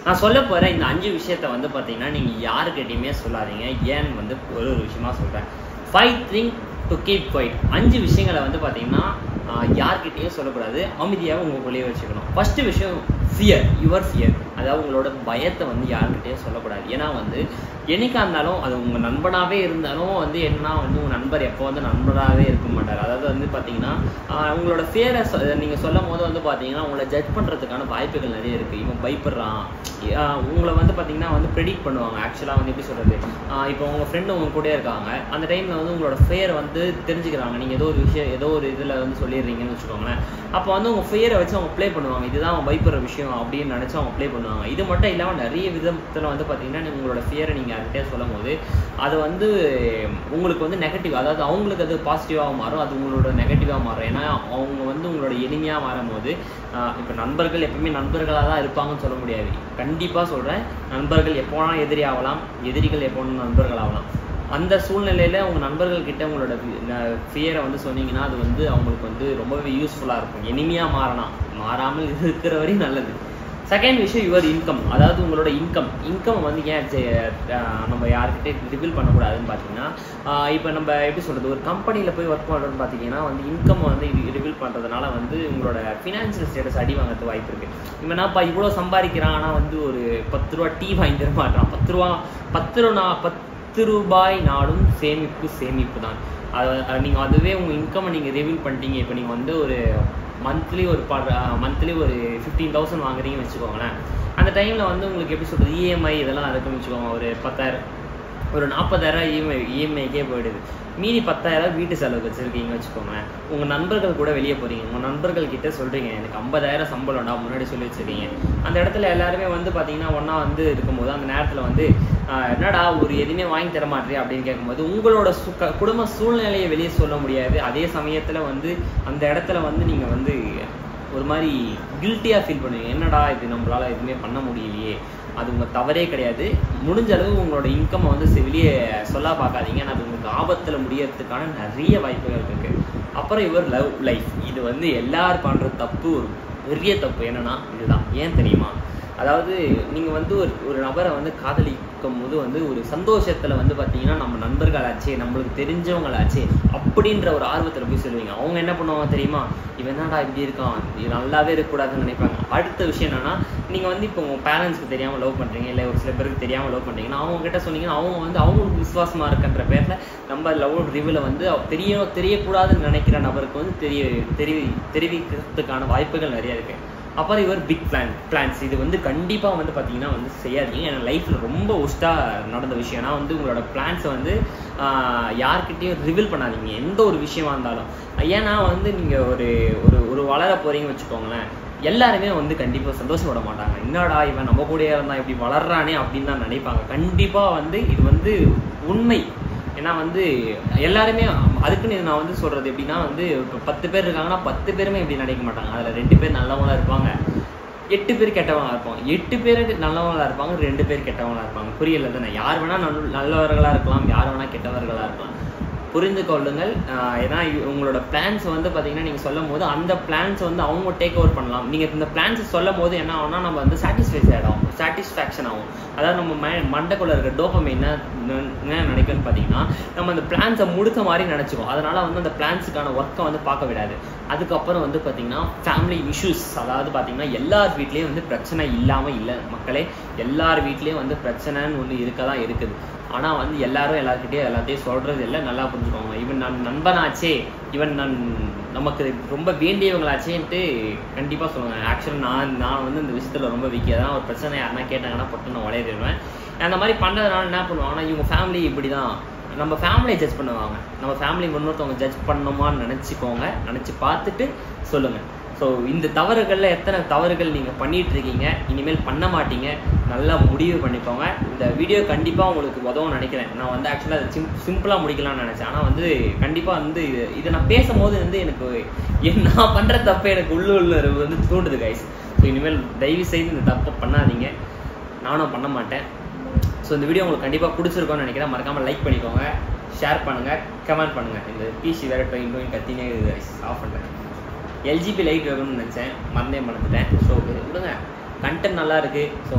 நான் சொல்ல போகிற இந்த அஞ்சு விஷயத்த வந்து பார்த்தீங்கன்னா நீங்கள் யாருக்கிட்டையுமே சொல்லாதீங்க ஏன்னு வந்து ஒரு ஒரு விஷயமா சொல்கிறேன் five thing to keep quiet அஞ்சு விஷயங்களை வந்து பார்த்தீங்கன்னா ஆஹ், யார்கிட்டயும் சொல்லக்கூடாது அமைதியாக உங்களுக்குள்ளேயே வச்சுக்கணும் ஃபர்ஸ்ட் விஷயம் ஃபியர் யுவர் ஃபியர் அதாவது உங்களோட பயத்தை வந்து யார்கிட்டயும் சொல்லக்கூடாது ஏன்னா வந்து என்னைக்கா இருந்தாலும் அது உங்கள் நண்பனாகவே இருந்தாலும் வந்து என்னன்னா வந்து உங்கள் நண்பர் எப்போ வந்து நண்பராகவே இருக்க மாட்டார் அதாவது வந்து பார்த்தீங்கன்னா ஆஹ், உங்களோட ஃபியரை நீங்கள் சொல்லும் போது வந்து பார்த்தீங்கன்னா உங்களை ஜட்ஜ் பண்ணுறதுக்கான வாய்ப்புகள் நிறைய இருக்குது இவன் பயப்படுறான் ஆஹ், உங்களை வந்து பார்த்தீங்கன்னா வந்து ப்ரெடிக்ட் பண்ணுவாங்க ஆக்சுவலாக வந்து எப்படி சொல்கிறது இப்போ உங்கள் ஃப்ரெண்டு உங்க கூட இருக்காங்க அந்த டைமில் வந்து உங்களோட ஃபேரை வந்து தெரிஞ்சுக்கிறாங்க நீங்கள் ஏதோ ஒரு விஷயம் ஏதோ ஒரு இதில் வந்து சொல்லிடுறீங்கன்னு வச்சுக்கோங்களேன் அப்போ வந்து உங்கள் ஃபேரை வச்சு அவங்க ப்ளே பண்ணுவாங்க இதுதான் அவன் பயப்படுற விஷயம் அப்படின்னு நினச்சி அவங்க ப்ளே பண்ணுவாங்க இது மட்டும் இல்லாமல் நிறைய விதத்தில் வந்து பார்த்தீங்கன்னா நீங்க உங்களோட ஃபியரை நீங்கள் யார்கிட்டயே சொல்லும் போது அது வந்து உங்களுக்கு வந்து நெகட்டிவ் அதாவது அவங்களுக்கு அது பாசிட்டிவாக மாறும் அது உங்களோட நெகட்டிவாக மாறும் ஏன்னா அவங்க வந்து உங்களோட எளிமையாக மாறும்போது இப்போ நண்பர்கள் எப்பவுமே நண்பர்களாக தான் இருப்பாங்கன்னு சொல்ல முடியாது கண்டிப்பாக சொல்கிறேன் நண்பர்கள் எப்போனா எதிரி ஆகலாம் எதிரிகள் எப்போனா நண்பர்கள் ஆகலாம் அந்த சூழ்நிலையில் உங்கள் நண்பர்கள் கிட்ட உங்களோட ஃபியரை வந்து சொன்னீங்கன்னா அது வந்து அவங்களுக்கு வந்து ரொம்பவே யூஸ்ஃபுல்லாக இருக்கும் இனிமையாக மாறலாம் மாறாமல் இருக்கிற வரையும் நல்லது செகண்ட் விஷயம் யுவர் இன்கம் அதாவது உங்களோட இன்கம் இன்கம் வந்து ஏன் செ- அஹ் நம்ம யார்கிட்ட ரிவீல் பண்ணக்கூடாதுன்னு பார்த்தீங்கன்னா இப்போ நம்ம எப்படி சொல்கிறது ஒரு கம்பெனியில் போய் ஒர்க் பண்ணுறோன்னு பார்த்தீங்கன்னா வந்து இன்கம் வந்து ரிவீல் பண்ணுறதுனால வந்து உங்களோட ஃபினான்ஷியல் ஸ்டேட்டஸ் அடி வாங்குறதுக்கு வாய்ப்பு இருக்குது இவனாப்பா இவ்வளோ சம்பாதிக்கிறான் ஆனால் வந்து ஒரு பத்து ரூபா டீ வாங்கி தர மாட்டான் பத்து ரூபா பத்து ரூபா பத்து ரூபாய் நாடும் சேமிப்பு சேமிப்பு தான் அது நீங்கள் அதுவே உங்கள் இன்கம்மை நீங்கள் ரிவீல் பண்ணிட்டீங்க இப்போ நீங்கள் வந்து ஒரு மந்த்லி ஒரு மந்த்லி ஒரு ஃபிஃப்டீன் தௌசண்ட் வாங்குறீங்கன்னு வச்சுக்கோங்களேன் அந்த டைமில் வந்து உங்களுக்கு எப்படி சொல்கிறது இஎம்ஐ இதெல்லாம் இருக்குன்னு வச்சுக்கோங்க ஒரு பத்தாயிரம் ஒரு நாற்பதாயிரம் இஎம்ஐ இஎம்ஐக்கே போயிடுது மீதி பத்தாயிரம் வீட்டு செலவுக்கு வச்சுருக்கீங்க வச்சுக்கோங்களேன் உங்கள் நண்பர்கள் கூட வெளியே போகிறீங்க உங்கள் நண்பர்கள் கிட்ட சொல்கிறீங்க எனக்கு ஐம்பதாயிரம் சம்பளம்டா முன்னாடி சொல்லி வச்சுருக்கீங்க அந்த இடத்துல எல்லாருமே வந்து பார்த்தீங்கன்னா ஒன்றா வந்து இருக்கும்போது அந்த நேரத்தில் வந்து ஆஹ், என்னடா ஒரு எதுவுமே வாங்கி தர மாட்டேறியா அப்படின்னு கேட்கும்போது உங்களோட சுக்க குடும்ப சூழ்நிலையை வெளியே சொல்ல முடியாது அதே சமயத்தில் வந்து அந்த இடத்துல வந்து நீங்கள் வந்து ஒரு மாதிரி கில்ட்டியாக ஃபீல் பண்ணுவீங்க என்னடா இது நம்மளால எதுவுமே பண்ண முடியலையே அது உங்கள் தவறே கிடையாது முடிஞ்ச அளவு உங்களோட இன்கம்மை வந்து செ- வெளியே சொல்ல பார்க்காதீங்க ஏன்னா அது உங்களுக்கு ஆபத்தில் முடியறதுக்கான நிறைய வாய்ப்புகள் இருக்கு அப்புறம் இவர் லவ் லைஃப் இது வந்து எல்லாரும் பண்ணுற தப்பு ஒரு பெரிய தப்பு என்னன்னா இதுதான் ஏன் தெரியுமா அதாவது நீங்கள் வந்து ஒரு ஒரு நபரை வந்து காதலிக்கும் போது வந்து ஒரு சந்தோஷத்தில் வந்து பார்த்தீங்கன்னா நம்ம நண்பர்களாச்சே நம்மளுக்கு தெரிஞ்சவங்களாச்சே அப்படின்ற ஒரு ஆர்வத்தில் போய் சொல்லுவீங்க அவங்க என்ன பண்ணுவாங்க தெரியுமா இவன் என்னடா இப்படி இருக்கான் இது நல்லாவே இருக்கக்கூடாதுன்னு நினைப்பாங்க அடுத்த விஷயம் என்னன்னா நீங்கள் வந்து இப்போ உங்கள் பேரண்ட்ஸ்க்கு தெரியாமல் லவ் பண்ணுறீங்க இல்லை ஒரு சில பேருக்கு தெரியாமல் லவ் பண்ணுறீங்கன்னா அவங்க கிட்ட சொன்னீங்கன்னா அவங்க வந்து அவங்களுக்கு விசுவாசமாக இருக்குன்ற பேரில் நம்ம லவ் ரிவ்யூவில் வந்து அவ- தெரிய தெரியக்கூடாதுன்னு நினைக்கிற நபருக்கு வந்து தெரிய தெரி தெரிவிக்கிறதுக்கான வாய்ப்புகள் நிறைய இருக்குது அப்புறம் இவர் பிக் பிளான் பிளான்ஸ் இது வந்து கண்டிப்பாக வந்து பார்த்தீங்கன்னா வந்து செய்யாதீங்க ஏன்னா லைஃப்பில் ரொம்ப ஒஸ்ட்டாக நடந்த விஷயம் ஏன்னா வந்து உங்களோட பிளான்ஸை வந்து ஆஹ், யார்கிட்டயும் ரிவீல் பண்ணாதீங்க எந்த ஒரு விஷயமா இருந்தாலும் ஏன்னா வந்து நீங்கள் ஒரு ஒரு ஒரு வளர போகிறீங்கன்னு வச்சுக்கோங்களேன் எல்லாருமே வந்து கண்டிப்பாக சந்தோஷப்பட மாட்டாங்க என்னடா இவன் நம்ம கூடயே இருந்தான் இப்படி வளர்றானே அப்படின்னு தான் நினைப்பாங்க கண்டிப்பாக வந்து இது வந்து உண்மை ஏன்னா வந்து எல்லாருமே அதுக்குன்னு நான் வந்து சொல்றது எப்படின்னா வந்து இப்போ பத்து பேர் இருக்காங்கன்னா பத்து பேருமே இப்படி நினைக்க மாட்டாங்க அதுல ரெண்டு பேர் நல்லவங்களா இருப்பாங்க எட்டு பேர் கெட்டவங்களா இருப்பாங்க எட்டு பேர் நல்லவங்களா இருப்பாங்க ரெண்டு பேர் கெட்டவங்களா இருப்பாங்க புரியல தானே யார் வேணா நல்ல நல்லவர்களா இருக்கலாம் யார் வேணா கெட்டவர்களா இருக்கலாம் புரிந்து கொள்ளுங்கள் ஆஹ் ஏன்னா இது உங்களோட பிளான்ஸ் வந்து பார்த்தீங்கன்னா நீங்கள் சொல்லும் போது அந்த பிளான்ஸ் வந்து அவங்க டேக் ஓவர் பண்ணலாம் நீங்கள் இந்த பிளான்ஸ் சொல்லும் போது என்ன ஆகும்னா நம்ம வந்து சாட்டிஸ்ஃபைஸ் ஆகிடும் சாட்டிஸ்ஃபேக்ஷன் ஆகும் அதாவது நம்ம மை மண்டைக்குள்ள இருக்க டோப்பம் என்ன என்ன நினைக்கும்னு பார்த்தீங்கன்னா நம்ம அந்த பிளான்ஸை முடிச்ச மாதிரி நினச்சிக்கும் அதனால வந்து அந்த பிளான்ஸுக்கான ஒர்க்கை வந்து பார்க்க விடாது அதுக்கப்புறம் வந்து பார்த்தீங்கன்னா ஃபேமிலி இஷ்யூஸ் அதாவது பார்த்தீங்கன்னா எல்லார் வீட்லேயும் வந்து பிரச்சனை இல்லாமல் இல்லை மக்களே எல்லார் வீட்லேயும் வந்து பிரச்சனைன்னு ஒன்று இருக்க தான் இருக்குது ஆனால் வந்து எல்லாரும் எல்லாருக்கிட்டே எல்லாத்தையும் சொல்கிறது இல்லை நல்லா புரிஞ்சுக்கோங்க இவன் நான் நண்பனாச்சே இவன் நான் நமக்கு ரொம்ப வேண்டியவங்களாச்சேன்ட்டு கண்டிப்பாக சொல்லுவேன் ஆக்சுவலாக நான் நான் வந்து இந்த விஷயத்தில் ரொம்ப வீக்கி அதான் ஒரு பிரச்சனை யாருன்னா கேட்டாங்கன்னா பட்டு நான் உடையிடுவேன் அந்த மாதிரி பண்ணுறதுனால என்ன பண்ணுவாங்கன்னா இவங்க ஃபேமிலி இப்படி தான் நம்ம ஃபேமிலியை ஜட்ஜ் பண்ணுவாங்க நம்ம ஃபேமிலி இன்னொருத்தவங்க ஜட்ஜ் பண்ணணுமான்னு நினச்சிக்கோங்க நினச்சி பார்த்துட்டு சொல்லுங்கள் ஸோ இந்த தவறுகளில் எத்தனை தவறுகள் நீங்கள் பண்ணிட்டு இருக்கீங்க இனிமேல் பண்ண மாட்டீங்க நல்லா முடிவு பண்ணிக்கோங்க இந்த வீடியோ கண்டிப்பாக உங்களுக்கு உதவும் நினைக்கிறேன் நான் வந்து ஆக்சுவலாக அதை சிம் சிம்பிளாக முடிக்கலாம்னு நினச்சேன் ஆனால் வந்து கண்டிப்பாக வந்து இது இதை நான் பேசும்போது வந்து எனக்கு என் நான் பண்ணுற தப்பை எனக்கு உள்ளுணர்வு வந்து தூண்டுது கைஸ் ஸோ இனிமேல் தயவு செய்து இந்த தப்பை பண்ணாதீங்க நானும் பண்ண மாட்டேன் ஸோ இந்த வீடியோ உங்களுக்கு கண்டிப்பாக பிடிச்சிருக்கும்னு நினைக்கிறேன் மறக்காமல் லைக் பண்ணிக்கோங்க ஷேர் பண்ணுங்கள் கமெண்ட் பண்ணுங்கள் இந்த பிசி வேறு டொயின் டொயின் கத்தினே ஆஃப் பண்ணுறேன் எல்ஜிபி லைட் வேணும்னு நினச்சேன் மறந்தே மறந்துட்டேன் ஸோ விடுங்க கண்டென்ட் நல்லா இருக்குது ஸோ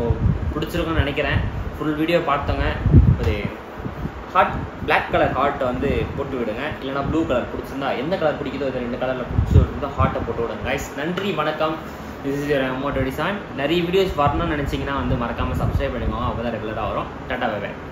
பிடிச்சிருக்கும்னு நினைக்கிறேன் ஃபுல் வீடியோ பார்த்தவங்க ஒரு ஹார்ட் பிளாக் கலர் ஹார்ட்டை வந்து போட்டு விடுங்க இல்லைனா ப்ளூ கலர் பிடிச்சிருந்தா எந்த கலர் பிடிக்குதோ இது ரெண்டு கலரில் பிடிச்சி ஹார்ட்டை போட்டு விடுங்க கைஸ் நன்றி வணக்கம் திஸ் இஸ் அமௌண்ட் டிசான் நிறைய வீடியோஸ் வரணும்னு நினச்சிங்கன்னா வந்து மறக்காமல் சப்ஸ்கிரைப் பண்ணிக்கோங்க அப்போ தான் ரெகுலராக வரும் டாட்டா பை